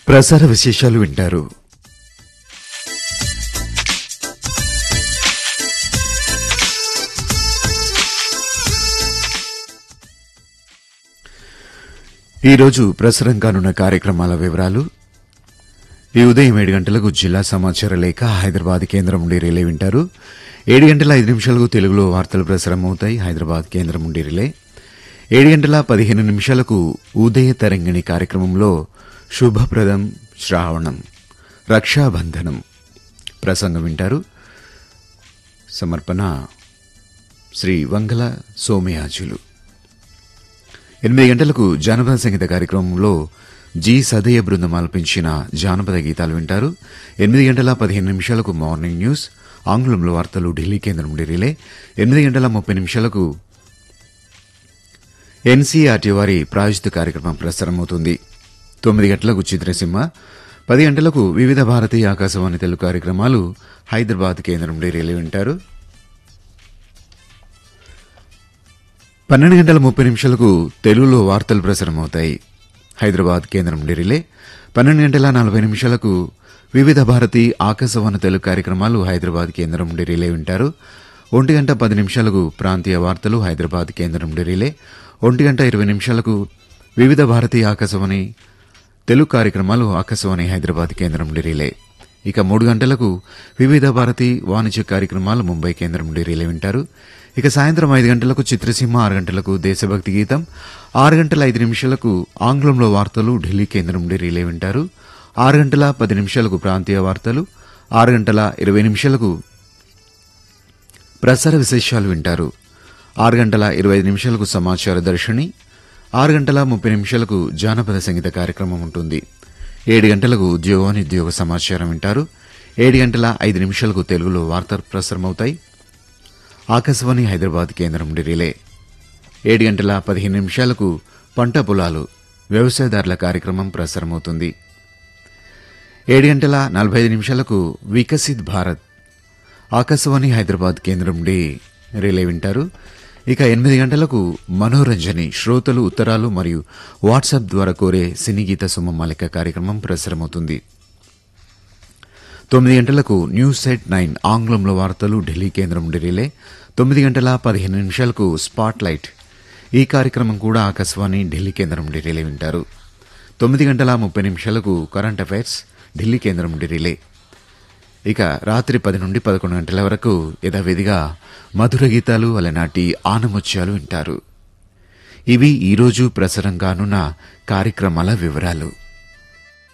ప్రసార విశేషాలు వింటారు ఈరోజు ప్రసారం కానున్న కార్యక్రమాల వివరాలు ఈ ఉదయం ఏడు గంటలకు జిల్లా సమాచార లేఖ హైదరాబాద్ కేంద్రం నుండి రిలే వింటారు ఏడు గంటల ఐదు నిమిషాలకు తెలుగులో వార్తలు ప్రసారం అవుతాయి హైదరాబాద్ కేంద్రం నుండి రిలే ఏడు గంటల పదిహేను నిమిషాలకు ఉదయ తరంగిణి కార్యక్రమంలో శుభప్రదం శ్రావణం రక్షాబంధనం ప్రసంగం వింటారు సమర్పణ శ్రీ వంగల సోమయాజులు ఎనిమిది గంటలకు జానపద సంగీత కార్యక్రమంలో జి సదయ బృందం ఆలపించిన జానపద గీతాలు వింటారు ఎనిమిది గంటల పదిహేను నిమిషాలకు మార్నింగ్ న్యూస్ ఆంగ్లంలో వార్తలు ఢిల్లీ కేంద్రం నుండి రిలే ఎనిమిది గంటల ముప్పై నిమిషాలకు ఎన్సీఆర్టీ వారి ప్రాయోజిత కార్యక్రమం ప్రసారమవుతుంది తొమ్మిది గంటలకు చిత్రసింహ పది గంటలకు వివిధ భారతీయ ఆకాశవాణి తెలుగు కార్యక్రమాలు హైదరాబాద్ కేంద్రం నుండి రిలే వింటారు పన్నెండు గంటల ముప్పై నిమిషాలకు తెలుగులో వార్తలు ప్రసారమవుతాయి హైదరాబాద్ కేంద్రం నుండి రిలే పన్నెండు గంటల నలభై నిమిషాలకు వివిధ భారతి ఆకాశవాణి తెలుగు కార్యక్రమాలు హైదరాబాద్ కేంద్రం నుండి రిలే వింటారు ఒంటి గంట పది నిమిషాలకు ప్రాంతీయ వార్తలు హైదరాబాద్ కేంద్రం నుండి రిలే ఒంటి గంట ఇరవై నిమిషాలకు వివిధ భారతి ఆకాశవాణి తెలుగు కార్యక్రమాలు ఆకాశవాణి హైదరాబాద్ కేంద్రం నుండి రిలే ఇక మూడు గంటలకు వివిధ భారతి వాణిజ్య కార్యక్రమాలు ముంబై కేంద్రం నుండి రిలే వింటారు ఇక సాయంత్రం ఐదు గంటలకు చిత్రసీమ ఆరు గంటలకు దేశభక్తి గీతం ఆరు గంటల ఐదు నిమిషాలకు ఆంగ్లంలో వార్తలు ఢిల్లీ కేంద్రం నుండి రిలే వింటారు ఆరు గంటల పది నిమిషాలకు ప్రాంతీయ వార్తలు ఆరు గంటల ఇరవై నిమిషాలకు ప్రసార విశేషాలు వింటారు ఆరు గంటల ఇరవై ఐదు నిమిషాలకు సమాచార దర్శిని ఆరు గంటల ముప్పై నిమిషాలకు జానపద సంగీత కార్యక్రమం ఉంటుంది ఏడు గంటలకు ఉద్యోగోద్యోగ సమాచారం వింటారు ఏడు గంటల ఐదు నిమిషాలకు తెలుగులో వార్తలు ప్రసారమవుతాయి ఆకాశవాణి హైదరాబాద్ కేంద్రం నుండి రిలే ఏడు గంటల పదిహేను నిమిషాలకు పంట పొలాలు వ్యవసాయదారుల కార్యక్రమం ప్రసారమవుతుంది ఏడు గంటల నలభై ఐదు నిమిషాలకు వికసిత్ భారత్ ఆకాశవాణి హైదరాబాద్ కేంద్రం నుండి రిలే వింటారు ఇక ఎనిమిది గంటలకు మనోరంజని శ్రోతలు ఉత్తరాలు మరియు వాట్సాప్ ద్వారా కోరే సినీ గీత సుమమాలిక కార్యక్రమం ప్రసారమవుతుంది తొమ్మిది గంటలకు న్యూస్ సెట్ నైన్ ఆంగ్లంలో వార్తలు ఢిల్లీ కేంద్రం నుండి రిలే తొమ్మిది గంటల పదిహేను నిమిషాలకు స్పాట్ లైట్ ఈ కార్యక్రమం కూడా ఆకాశవాణి ఢిల్లీ కేంద్రం నుండి రిలే వింటారు తొమ్మిది గంటల ముప్పై నిమిషాలకు కరెంట్ అఫైర్స్ ఢిల్లీ కేంద్రం నుండి రిలే ఇక రాత్రి పది నుండి పదకొండు గంటల వరకు యథావిధిగా మధుర గీతాలు అలనాటి ఆనముత్యాలు వింటారు ఇవి ఈరోజు ప్రసారం కానున్న కార్యక్రమాల వివరాలు